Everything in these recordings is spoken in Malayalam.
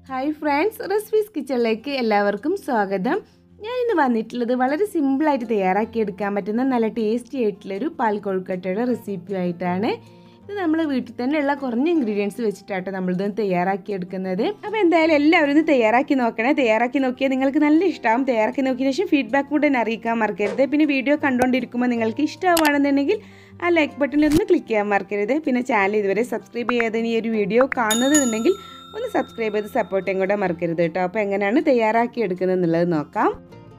ഹായ് ഫ്രണ്ട്സ് റെസിപ്പീസ് കിച്ചണിലേക്ക് എല്ലാവർക്കും സ്വാഗതം ഞാൻ ഇന്ന് വന്നിട്ടുള്ളത് വളരെ സിമ്പിളായിട്ട് തയ്യാറാക്കിയെടുക്കാൻ പറ്റുന്ന നല്ല ടേസ്റ്റി ആയിട്ടുള്ളൊരു പാൽ കൊഴുക്കട്ടയുടെ റെസിപ്പിയായിട്ടാണ് ഇത് നമ്മൾ വീട്ടിൽ തന്നെ ഉള്ള കുറഞ്ഞ ഇൻഗ്രീഡിയൻസ് വെച്ചിട്ടാട്ടോ നമ്മളിത് തയ്യാറാക്കിയെടുക്കുന്നത് അപ്പോൾ എന്തായാലും എല്ലാവരും ഇത് തയ്യാറാക്കി നോക്കണേ തയ്യാറാക്കി നോക്കിയാൽ നിങ്ങൾക്ക് നല്ല ഇഷ്ടമാവും തയ്യാറാക്കി നോക്കിയ ശേഷം ഫീഡ്ബാക്ക് കൂടെ എന്നെ അറിയിക്കാൻ മറക്കരുത് പിന്നെ വീഡിയോ കണ്ടുകൊണ്ടിരിക്കുമ്പോൾ നിങ്ങൾക്ക് ഇഷ്ടമാണെന്നുണ്ടെങ്കിൽ ആ ലൈക്ക് ബട്ടണിൽ ഒന്ന് ക്ലിക്ക് ചെയ്യാൻ മറക്കരുത് പിന്നെ ചാനൽ ഇതുവരെ സബ്സ്ക്രൈബ് ചെയ്യാതെ ഈ ഒരു വീഡിയോ കാണുന്നതെന്നുണ്ടെങ്കിൽ ഒന്ന് സബ്സ്ക്രൈബ് ചെയ്ത് സപ്പോർട്ട് കൂടെ മറക്കരുത് കേട്ടോ അപ്പോൾ എങ്ങനെയാണ് തയ്യാറാക്കി എടുക്കുന്നത് എന്നുള്ളത് നോക്കാം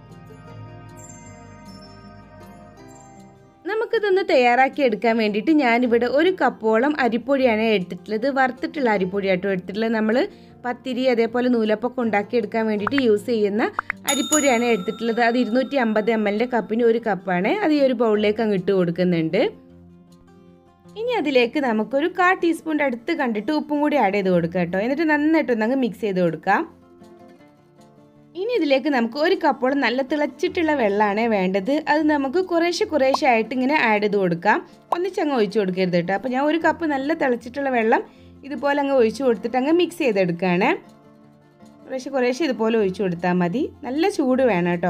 നമുക്കിതൊന്ന് തയ്യാറാക്കി എടുക്കാൻ വേണ്ടിയിട്ട് ഞാനിവിടെ ഒരു കപ്പോളം അരിപ്പൊടിയാണ് എടുത്തിട്ടുള്ളത് വറുത്തിട്ടുള്ള അരിപ്പൊടിയാട്ടോ എടുത്തിട്ടുള്ളത് നമ്മൾ പത്തിരി അതേപോലെ നൂലപ്പൊക്കെ ഉണ്ടാക്കി എടുക്കാൻ വേണ്ടിയിട്ട് യൂസ് ചെയ്യുന്ന അരിപ്പൊടിയാണ് എടുത്തിട്ടുള്ളത് അത് ഇരുന്നൂറ്റി അമ്പത് എം എല്ലിൻ്റെ കപ്പിന് ഒരു കപ്പാണ് അത് ഈ ഒരു ബൗളിലേക്ക് അങ്ങ് ഇട്ട് കൊടുക്കുന്നുണ്ട് ഇനി അതിലേക്ക് നമുക്കൊരു കാ ടീസ്പൂണിൻ്റെ അടുത്ത് കണ്ടിട്ട് ഉപ്പും കൂടി ആഡ് ചെയ്ത് കൊടുക്കുക കേട്ടോ എന്നിട്ട് നന്നായിട്ടൊന്ന് അങ്ങ് മിക്സ് ചെയ്ത് കൊടുക്കാം ഇനി ഇതിലേക്ക് നമുക്ക് ഒരു കപ്പോളം നല്ല തിളച്ചിട്ടുള്ള വെള്ളമാണ് വേണ്ടത് അത് നമുക്ക് കുറേശ്ശെ കുറേശ്ശെ ആയിട്ട് ഇങ്ങനെ ആഡ് ചെയ്ത് കൊടുക്കാം ഒന്നിച്ചങ്ങ് ഒഴിച്ചു കൊടുക്കരുത് കേട്ടോ അപ്പോൾ ഞാൻ ഒരു കപ്പ് നല്ല തിളച്ചിട്ടുള്ള വെള്ളം ഇതുപോലെ അങ്ങ് ഒഴിച്ചു കൊടുത്തിട്ട് അങ്ങ് മിക്സ് ചെയ്തെടുക്കുകയാണ് കുറേശ്ശെ കുറേശ്ശെ ഇതുപോലെ ഒഴിച്ചു കൊടുത്താൽ മതി നല്ല ചൂട് വേണം കേട്ടോ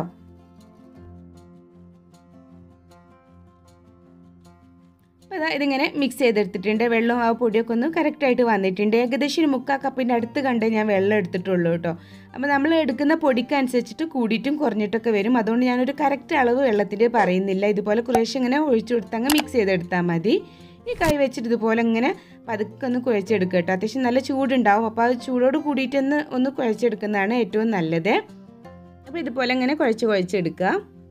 അപ്പോൾ അതാ ഇതിങ്ങനെ മിക്സ് ചെയ്തെടുത്തിട്ടുണ്ട് വെള്ളവും ആ പൊടിയൊക്കെ ഒന്ന് കറക്റ്റായിട്ട് വന്നിട്ടുണ്ട് ഏകദേശം ഒരു മുക്കാൽ കപ്പിൻ്റെ അടുത്ത് കണ്ടേ ഞാൻ വെള്ളം എടുത്തിട്ടുള്ളൂ കേട്ടോ അപ്പോൾ നമ്മൾ എടുക്കുന്ന പൊടിക്ക് അനുസരിച്ചിട്ട് കൂടിയിട്ടും കുറഞ്ഞിട്ടൊക്കെ വരും അതുകൊണ്ട് ഞാനൊരു കറക്റ്റ് അളവ് വെള്ളത്തിൽ പറയുന്നില്ല ഇതുപോലെ കുറേശ്ശെ ഇങ്ങനെ ഒഴിച്ചു കൊടുത്ത് അങ്ങ് മിക്സ് ചെയ്തെടുത്താൽ മതി ഈ കൈ വെച്ചിട്ട് ഇതുപോലെ ഇങ്ങനെ പതുക്കെ ഒന്ന് കുഴച്ചെടുക്കുക കേട്ടോ അത്യാവശ്യം നല്ല ചൂടുണ്ടാവും അപ്പോൾ അത് ചൂടോട് കൂടിയിട്ടൊന്ന് ഒന്ന് കുഴച്ചെടുക്കുന്നതാണ് ഏറ്റവും നല്ലത് അപ്പോൾ ഇതുപോലെ ഇങ്ങനെ കുഴച്ച് കുഴച്ചെടുക്കുക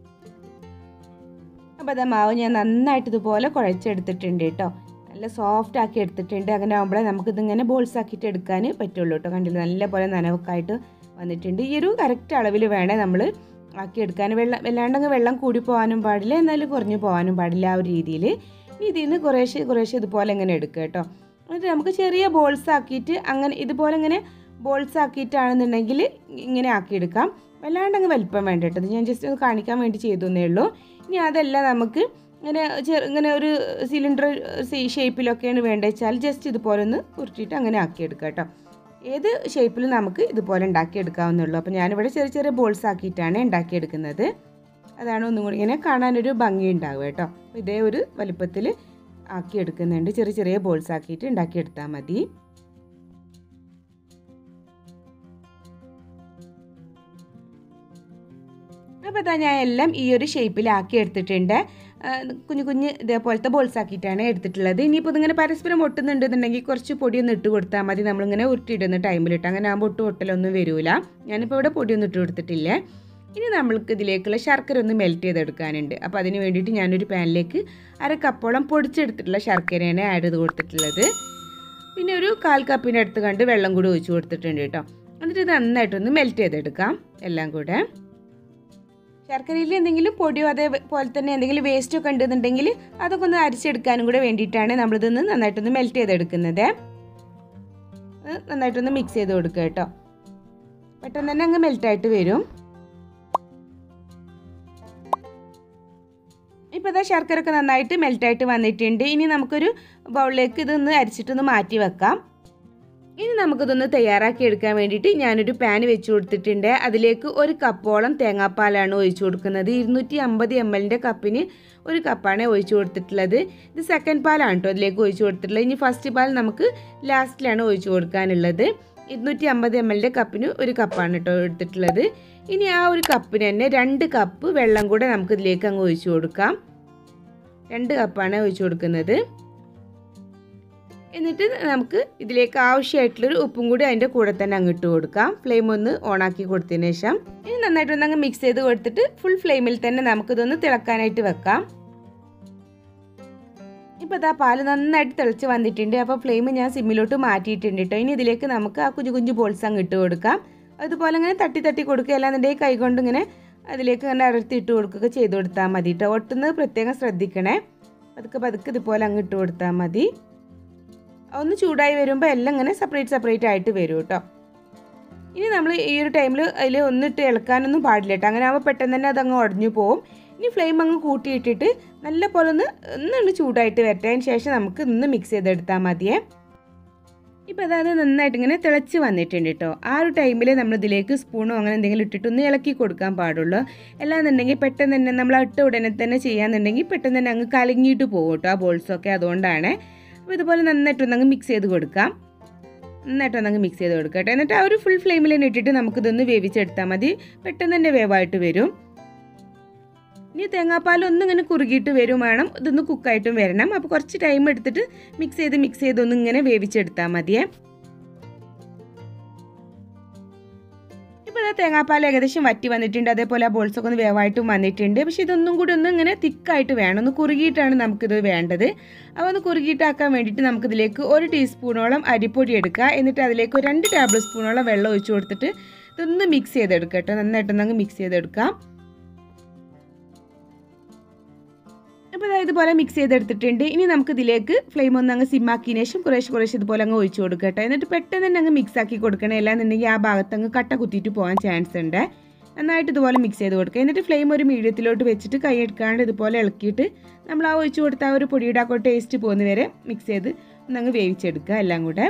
അപ്പോൾ അതാ മാവ് ഞാൻ നന്നായിട്ട് ഇതുപോലെ കുഴച്ചെടുത്തിട്ടുണ്ട് കേട്ടോ നല്ല സോഫ്റ്റ് ആക്കി എടുത്തിട്ടുണ്ട് അങ്ങനെ ആകുമ്പോഴേ നമുക്കിതിങ്ങനെ ബോൾസ് ആക്കിയിട്ട് എടുക്കാൻ പറ്റുള്ളൂ കേട്ടോ കണ്ടില്ല നല്ല പോലെ നനവൊക്കെ ആയിട്ട് വന്നിട്ടുണ്ട് ഈ ഒരു കറക്റ്റ് അളവിൽ വേണേ നമ്മൾ ആക്കിയെടുക്കാൻ വെള്ളം വല്ലാണ്ടങ്ങ് വെള്ളം കൂടി പോകാനും പാടില്ല എന്നാലും കുറഞ്ഞു പോകാനും പാടില്ല ആ ഒരു രീതിയിൽ ഇനി ഇതിൽ നിന്ന് കുറേശ്ശെ കുറേശ്ശെ ഇതുപോലെ ഇങ്ങനെ എടുക്കുക കേട്ടോ എന്നിട്ട് നമുക്ക് ചെറിയ ബോൾസ് ആക്കിയിട്ട് അങ്ങനെ ഇതുപോലെ ഇങ്ങനെ ബോൾസ് ആക്കിയിട്ടാണെന്നുണ്ടെങ്കിൽ ഇങ്ങനെ ആക്കിയെടുക്കാം വല്ലാണ്ടങ്ങ് വലിപ്പം വേണ്ട കേട്ടോ ഇത് ഞാൻ ജസ്റ്റ് ഒന്ന് കാണിക്കാൻ വേണ്ടി ചെയ്തേ ഉള്ളൂ ഇനി അതല്ല നമുക്ക് ഇങ്ങനെ ചെറു ഇങ്ങനെ ഒരു സിലിണ്ടർ ഷേപ്പിലൊക്കെയാണ് വേണ്ടത് വെച്ചാൽ ജസ്റ്റ് ഇതുപോലെ ഒന്ന് ഉരുട്ടിയിട്ട് അങ്ങനെ ആക്കിയെടുക്കുക കേട്ടോ ഏത് ഷേപ്പിലും നമുക്ക് ഇതുപോലെ ഉണ്ടാക്കിയെടുക്കാവുന്നുള്ളൂ അപ്പോൾ ഞാനിവിടെ ചെറിയ ചെറിയ ബോൾസ് ആക്കിയിട്ടാണ് ഉണ്ടാക്കിയെടുക്കുന്നത് അതാണ് ഒന്നും കൂടി ഇങ്ങനെ കാണാനൊരു ഭംഗി ഉണ്ടാവുക കേട്ടോ ഇതേ ഒരു വലിപ്പത്തിൽ ആക്കിയെടുക്കുന്നുണ്ട് ചെറിയ ചെറിയ ബോൾസ് ആക്കിയിട്ട് ഉണ്ടാക്കിയെടുത്താൽ മതി അപ്പോൾ ഇതാ ഞാൻ എല്ലാം ഈ ഒരു ഷേപ്പിലാക്കി എടുത്തിട്ടുണ്ട് കുഞ്ഞു കുഞ്ഞ് ഇതേപോലത്തെ ബോൾസ് ആക്കിയിട്ടാണ് എടുത്തിട്ടുള്ളത് ഇനിയിപ്പോൾ ഇതിങ്ങനെ പരസ്പരം ഒട്ടുന്നുണ്ടെന്നുണ്ടെങ്കിൽ കുറച്ച് പൊടിയൊന്നും ഇട്ട് കൊടുത്താൽ മതി നമ്മളിങ്ങനെ ഉരുട്ടിയിടുന്ന ടൈമിലിട്ട് അങ്ങനെ ആകുമ്പോൾ ഒട്ടും ഒട്ടലൊന്നും വരില്ല ഞാനിപ്പോൾ ഇവിടെ പൊടിയൊന്നും ഇട്ട് കൊടുത്തിട്ടില്ല ഇനി നമ്മൾക്ക് ഇതിലേക്കുള്ള ശർക്കര ഒന്ന് മെൽറ്റ് ചെയ്തെടുക്കാനുണ്ട് അപ്പോൾ അതിന് വേണ്ടിയിട്ട് ഞാനൊരു പാനിലേക്ക് അര കപ്പോളം പൊടിച്ചെടുത്തിട്ടുള്ള ശർക്കരയാണ് ആഡ് ചെയ്ത് കൊടുത്തിട്ടുള്ളത് പിന്നെ ഒരു കാൽ കപ്പിൻ്റെ അടുത്ത് കണ്ട് വെള്ളം കൂടി ഒഴിച്ച് കൊടുത്തിട്ടുണ്ട് കേട്ടോ എന്നിട്ട് ഇത് നന്നായിട്ടൊന്ന് മെൽറ്റ് ചെയ്തെടുക്കാം എല്ലാം കൂടെ ശർക്കരയിൽ എന്തെങ്കിലും പൊടിയോ അതേപോലെ തന്നെ എന്തെങ്കിലും വേസ്റ്റോ ഒക്കെ ഉണ്ടെന്നുണ്ടെങ്കിൽ അതൊക്കെ ഒന്ന് അരിച്ചെടുക്കാനും കൂടെ വേണ്ടിയിട്ടാണ് നമ്മളിതൊന്ന് നന്നായിട്ടൊന്ന് മെൽറ്റ് ചെയ്തെടുക്കുന്നത് നന്നായിട്ടൊന്ന് മിക്സ് ചെയ്ത് കൊടുക്കുക കേട്ടോ പെട്ടെന്ന് തന്നെ അങ്ങ് മെൽറ്റായിട്ട് വരും ഇപ്പോൾ ഇതാ ശർക്കര ഒക്കെ നന്നായിട്ട് മെൽറ്റായിട്ട് വന്നിട്ടുണ്ട് ഇനി നമുക്കൊരു ബൗളിലേക്ക് ഇതൊന്ന് അരിച്ചിട്ടൊന്ന് മാറ്റി വെക്കാം ഇനി നമുക്കിതൊന്ന് തയ്യാറാക്കി എടുക്കാൻ വേണ്ടിയിട്ട് ഞാനൊരു പാൻ വെച്ച് കൊടുത്തിട്ടുണ്ട് അതിലേക്ക് ഒരു കപ്പോളം തേങ്ങാപ്പാലാണ് ഒഴിച്ചു കൊടുക്കുന്നത് ഇരുന്നൂറ്റി അമ്പത് എം എല്ലിൻ്റെ കപ്പിന് ഒരു കപ്പാണ് ഒഴിച്ചു കൊടുത്തിട്ടുള്ളത് ഇത് സെക്കൻഡ് പാലാണ് കേട്ടോ അതിലേക്ക് ഒഴിച്ചു കൊടുത്തിട്ടുള്ളത് ഇനി ഫസ്റ്റ് പാൽ നമുക്ക് ലാസ്റ്റിലാണ് ഒഴിച്ചു കൊടുക്കാനുള്ളത് ഇരുന്നൂറ്റി അമ്പത് എം എല്ലിൻ്റെ കപ്പിന് ഒരു കപ്പാണ് കേട്ടോ എടുത്തിട്ടുള്ളത് ഇനി ആ ഒരു കപ്പിന് തന്നെ രണ്ട് കപ്പ് വെള്ളം കൂടെ നമുക്ക് ഇതിലേക്ക് അങ്ങ് ഒഴിച്ചു കൊടുക്കാം രണ്ട് കപ്പാണ് ഒഴിച്ചു കൊടുക്കുന്നത് എന്നിട്ട് നമുക്ക് ഇതിലേക്ക് ആവശ്യമായിട്ടുള്ളൊരു ഉപ്പും കൂടി അതിൻ്റെ കൂടെ തന്നെ അങ്ങിട്ട് കൊടുക്കാം ഫ്ലെയിം ഒന്ന് ഓണാക്കി കൊടുത്തതിന് ശേഷം ഇനി നന്നായിട്ടൊന്ന് അങ്ങ് മിക്സ് ചെയ്ത് കൊടുത്തിട്ട് ഫുൾ ഫ്ലെയിമിൽ തന്നെ നമുക്കിതൊന്ന് തിളക്കാനായിട്ട് വെക്കാം ഇപ്പോൾ ഇതാ പാല് നന്നായിട്ട് തിളച്ച് വന്നിട്ടുണ്ട് അപ്പോൾ ഫ്ലെയിം ഞാൻ സിമ്മിലോട്ട് മാറ്റിയിട്ടുണ്ട് കേട്ടോ ഇനി ഇതിലേക്ക് നമുക്ക് ആ കുഞ്ഞു കുഞ്ഞു ബോൾസ് അങ്ങ് ഇട്ട് കൊടുക്കാം അതുപോലെ ഇങ്ങനെ തട്ടി തട്ടി കൊടുക്കുക അല്ലാന്നുണ്ടെങ്കിൽ കൈ കൊണ്ട് ഇങ്ങനെ അതിലേക്ക് ഇങ്ങനെ അടർത്തി ഇട്ട് കൊടുക്കുകയൊക്കെ ചെയ്ത് കൊടുത്താൽ മതി കേട്ടോ ഒട്ടുന്നത് പ്രത്യേകം ശ്രദ്ധിക്കണേ പതുക്കെ പതുക്കെ ഇതുപോലെ അങ്ങ് ഇട്ട് കൊടുത്താൽ മതി ഒന്ന് ചൂടായി വരുമ്പോൾ എല്ലാം ഇങ്ങനെ സെപ്പറേറ്റ് സെപ്പറേറ്റ് ആയിട്ട് വരും കേട്ടോ ഇനി നമ്മൾ ഈ ഒരു ടൈമിൽ അതിൽ ഒന്നിട്ട് ഇളക്കാനൊന്നും പാടില്ല കേട്ടോ അങ്ങനെ ആകുമ്പോൾ പെട്ടെന്ന് തന്നെ അതങ്ങ് ഉടഞ്ഞു പോവും ഇനി ഫ്ലെയിം അങ്ങ് കൂട്ടിയിട്ടിട്ട് നല്ല പോലെ ഒന്ന് ഒന്നൊന്ന് ചൂടായിട്ട് വരട്ടെ അതിന് ശേഷം നമുക്ക് ഇന്ന് മിക്സ് ചെയ്തെടുത്താൽ മതിയേ ഇപ്പോൾ അതായത് നന്നായിട്ട് ഇങ്ങനെ തിളച്ച് വന്നിട്ടുണ്ട് കേട്ടോ ആ ഒരു ടൈമിൽ നമ്മൾ ഇതിലേക്ക് സ്പൂണോ അങ്ങനെ എന്തെങ്കിലും ഇട്ടിട്ട് ഒന്ന് ഇളക്കി കൊടുക്കാൻ പാടുള്ളൂ അല്ലാന്നുണ്ടെങ്കിൽ പെട്ടെന്ന് തന്നെ നമ്മൾ ഇട്ട ഉടനെ തന്നെ ചെയ്യാന്നുണ്ടെങ്കിൽ പെട്ടെന്ന് തന്നെ അങ്ങ് കലങ്ങിയിട്ട് പോകും കേട്ടോ ആ ബോൾസൊക്കെ അതുകൊണ്ടാണ് അപ്പോൾ ഇതുപോലെ നന്നായിട്ടൊന്ന് അങ്ങ് മിക്സ് ചെയ്ത് കൊടുക്കാം നന്നായിട്ടൊന്ന് അങ്ങ് മിക്സ് ചെയ്ത് കൊടുക്കാം കേട്ടോ എന്നിട്ട് ആ ഒരു ഫുൾ ഫ്ലെയിമിൽ തന്നെ ഇട്ടിട്ട് നമുക്കിതൊന്ന് വേവിച്ചെടുത്താൽ മതി പെട്ടെന്ന് തന്നെ വേവായിട്ട് വരും ഇനി തേങ്ങാപ്പാൽ ഒന്നും ഇങ്ങനെ കുറുകിയിട്ട് വരും വേണം ഇതൊന്ന് കുക്കായിട്ടും വരണം അപ്പോൾ കുറച്ച് ടൈം എടുത്തിട്ട് മിക്സ് ചെയ്ത് മിക്സ് ചെയ്ത് ഒന്ന് ഇങ്ങനെ വേവിച്ചെടുത്താൽ മതിയേ ഇപ്പോൾ ഇതാ തേങ്ങാപ്പാൽ ഏകദേശം വറ്റി വന്നിട്ടുണ്ട് അതേപോലെ ആ ബോൾസൊക്കെ ഒന്ന് വേവായിട്ടും വന്നിട്ടുണ്ട് പക്ഷേ ഇതൊന്നും കൂടി ഒന്ന് ഇങ്ങനെ തിക്കായിട്ട് വേണം ഒന്ന് കുറുകിയിട്ടാണ് നമുക്കിത് വേണ്ടത് അപ്പോൾ ഒന്ന് കുറുകിയിട്ടാക്കാൻ വേണ്ടിയിട്ട് നമുക്കിതിലേക്ക് ഒരു ടീസ്പൂണോളം അരിപ്പൊടി എടുക്കുക എന്നിട്ട് അതിലേക്ക് ഒരു രണ്ട് ടേബിൾ സ്പൂണോളം വെള്ളം ഒഴിച്ചു കൊടുത്തിട്ട് ഇതൊന്ന് മിക്സ് ചെയ്തെടുക്കുക കേട്ടോ നന്നായിട്ടൊന്നങ്ങ് മിക്സ് ചെയ്തെടുക്കാം അപ്പോൾ അതായത് ഇതുപോലെ മിക്സ് ചെയ്തെടുത്തിട്ടുണ്ട് ഇനി നമുക്ക് ഇതിലേക്ക് ഫ്ലെയിം ഒന്ന് അങ്ങ് സിമ്മാക്കിയതിന് ശേഷം കുറേശ്ശെ കുറേശ്ശെ ഇതുപോലെ അങ്ങ് ഒഴിച്ചു കൊടുക്കട്ടെ എന്നിട്ട് പെട്ടെന്ന് തന്നെ അങ്ങ് മിക്സ് ആക്കി കൊടുക്കണം അല്ലാന്നുണ്ടെങ്കിൽ ആ ഭാഗത്ത് അങ്ങ് കട്ട കുത്തിയിട്ട് പോകാൻ ചാൻസ് ഉണ്ട് നന്നായിട്ട് ഇതുപോലെ മിക്സ് ചെയ്ത് കൊടുക്കുക എന്നിട്ട് ഫ്ലെയിം ഒരു മീഡിയത്തിലോട്ട് വെച്ചിട്ട് കൈ എടുക്കാണ്ട് ഇതുപോലെ ഇളക്കിയിട്ട് നമ്മൾ ആ ഒഴിച്ചു കൊടുത്ത ആ ഒരു പൊടിയുടെ ആ ടേസ്റ്റ് പോകുന്ന വരെ മിക്സ് ചെയ്ത് ഒന്നങ്ങ് വേവിച്ചെടുക്കുക എല്ലാം കൂടെ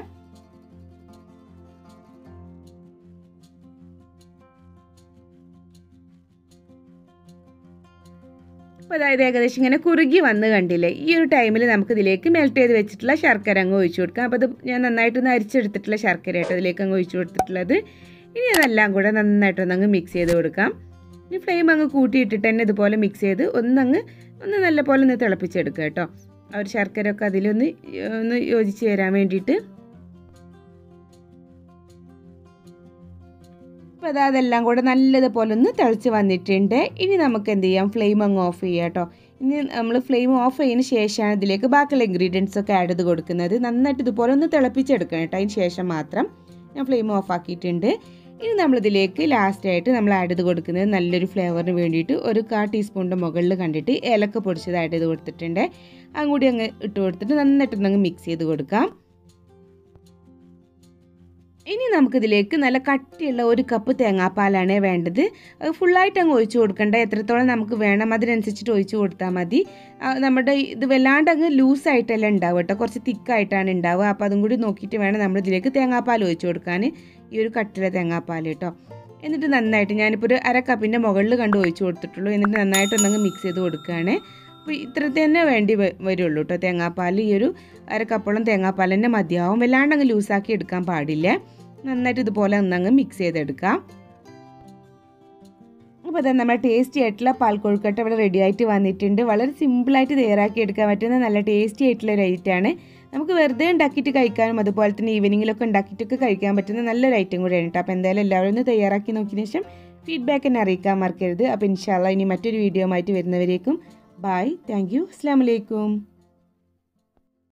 അപ്പോൾ അതായത് ഏകദേശം ഇങ്ങനെ കുറുകി വന്ന് കണ്ടില്ലേ ഈ ഒരു ടൈമിൽ നമുക്ക് ഇതിലേക്ക് മെൽറ്റ് ചെയ്ത് വെച്ചിട്ടുള്ള ശർക്കര അങ്ങ് ഒഴിച്ചു കൊടുക്കാം അപ്പോൾ അത് ഞാൻ നന്നായിട്ടൊന്ന് അരിച്ചെടുത്തിട്ടുള്ള ശർക്കര ആയിട്ട് അതിലേക്ക് അങ്ങ് ഒഴിച്ചു കൊടുത്തിട്ടുള്ളത് ഇനി അതെല്ലാം കൂടെ നന്നായിട്ടൊന്ന് അങ്ങ് മിക്സ് ചെയ്ത് കൊടുക്കാം ഇനി ഫ്ലെയിം അങ്ങ് കൂട്ടിയിട്ടിട്ട് തന്നെ ഇതുപോലെ മിക്സ് ചെയ്ത് ഒന്നങ്ങ് ഒന്ന് നല്ല പോലെ ഒന്ന് തിളപ്പിച്ചെടുക്കുക കേട്ടോ ആ ഒരു ശർക്കര ഒക്കെ അതിലൊന്ന് ഒന്ന് യോജിച്ച് വരാൻ വേണ്ടിയിട്ട് അപ്പോൾ അത് അതെല്ലാം കൂടെ നല്ലതുപോലെ ഒന്ന് തിളച്ച് വന്നിട്ടുണ്ട് ഇനി നമുക്ക് എന്ത് ചെയ്യാം ഫ്ലെയിം അങ്ങ് ഓഫ് ചെയ്യാം കേട്ടോ ഇനി നമ്മൾ ഫ്ലെയിം ഓഫ് ചെയ്തതിന് ശേഷമാണ് ഇതിലേക്ക് ബാക്കിയുള്ള ഇൻഗ്രീഡിയൻസ് ഒക്കെ ആഡ് ചെയ്ത് കൊടുക്കുന്നത് നന്നായിട്ട് ഇതുപോലെ ഒന്ന് തിളപ്പിച്ചെടുക്കണം കേട്ടോ അതിന് ശേഷം മാത്രം ഞാൻ ഫ്ലെയിം ഓഫ് ആക്കിയിട്ടുണ്ട് ഇനി നമ്മളിതിലേക്ക് ലാസ്റ്റായിട്ട് നമ്മൾ ആഡ് ചെയ്ത് കൊടുക്കുന്നത് നല്ലൊരു ഫ്ലേവറിന് വേണ്ടിയിട്ട് ഒരു കാ ടീസ്പൂണിൻ്റെ മുകളിൽ കണ്ടിട്ട് ഏലക്ക പൊടിച്ചത് ആഡ് ചെയ്ത് കൊടുത്തിട്ടുണ്ട് അതും കൂടി അങ്ങ് ഇട്ട് കൊടുത്തിട്ട് നന്നായിട്ടൊന്നങ്ങ് മിക്സ് ചെയ്ത് കൊടുക്കാം ഇനി നമുക്കിതിലേക്ക് നല്ല കട്ടിയുള്ള ഒരു കപ്പ് തേങ്ങാപ്പാലാണ് വേണ്ടത് അത് ഫുള്ളായിട്ട് അങ്ങ് ഒഴിച്ചു കൊടുക്കണ്ട എത്രത്തോളം നമുക്ക് വേണം അതിനനുസരിച്ചിട്ട് ഒഴിച്ചു കൊടുത്താൽ മതി നമ്മുടെ ഇത് വല്ലാണ്ട് അങ്ങ് ലൂസായിട്ടല്ല ഉണ്ടാവുക കേട്ടോ കുറച്ച് തിക്കായിട്ടാണ് ഉണ്ടാവുക അപ്പോൾ അതും കൂടി നോക്കിയിട്ട് വേണം നമ്മൾ ഇതിലേക്ക് തേങ്ങാപ്പാൽ ഒഴിച്ചു കൊടുക്കാൻ ഈ ഒരു കട്ടിലെ തേങ്ങാപ്പാൽ കേട്ടോ എന്നിട്ട് നന്നായിട്ട് ഞാനിപ്പോൾ ഒരു അര കപ്പിൻ്റെ മുകളിൽ കണ്ട് ഒഴിച്ചു കൊടുത്തിട്ടുള്ളൂ എന്നിട്ട് നന്നായിട്ട് ഒന്നങ്ങ് മിക്സ് ചെയ്ത് കൊടുക്കുകയാണ് അപ്പോൾ ഇത്ര തന്നെ വേണ്ടി വരുള്ളൂ കേട്ടോ തേങ്ങാപ്പാൽ ഈ ഒരു അര കപ്പോളം തേങ്ങാപ്പാൽ തന്നെ മതിയാവും വല്ലാണ്ട് അങ്ങ് ലൂസാക്കി എടുക്കാൻ പാടില്ല നന്നായിട്ട് ഇതുപോലെ ഒന്നങ്ങ് മിക്സ് ചെയ്തെടുക്കാം അപ്പോൾ അതെ നമ്മുടെ ടേസ്റ്റി ആയിട്ടുള്ള പാൽക്കൊഴുക്കട്ട ഇവിടെ റെഡി ആയിട്ട് വന്നിട്ടുണ്ട് വളരെ സിമ്പിളായിട്ട് തയ്യാറാക്കി എടുക്കാൻ പറ്റുന്ന നല്ല ടേസ്റ്റി ആയിട്ടുള്ള ഒരു ഐറ്റമാണ് നമുക്ക് വെറുതെ ഉണ്ടാക്കിയിട്ട് കഴിക്കാനും അതുപോലെ തന്നെ ഈവനിങ്ങിലൊക്കെ ഉണ്ടാക്കിയിട്ടൊക്കെ കഴിക്കാൻ പറ്റുന്ന നല്ലൊരു ഐറ്റം കൂടെയാണ് കേട്ടോ അപ്പോൾ എന്തായാലും എല്ലാവരും ഒന്ന് തയ്യാറാക്കി നോക്കിയതിന് ശേഷം ഫീഡ്ബാക്ക് എന്നെ അറിയിക്കാൻ മറക്കരുത് അപ്പോൾ ഇൻഷാല്ല ഇനി മറ്റൊരു വീഡിയോ ആയിട്ട് വരുന്നവരേക്കും ബായ് താങ്ക് യു അസ്സാം വലൈക്കും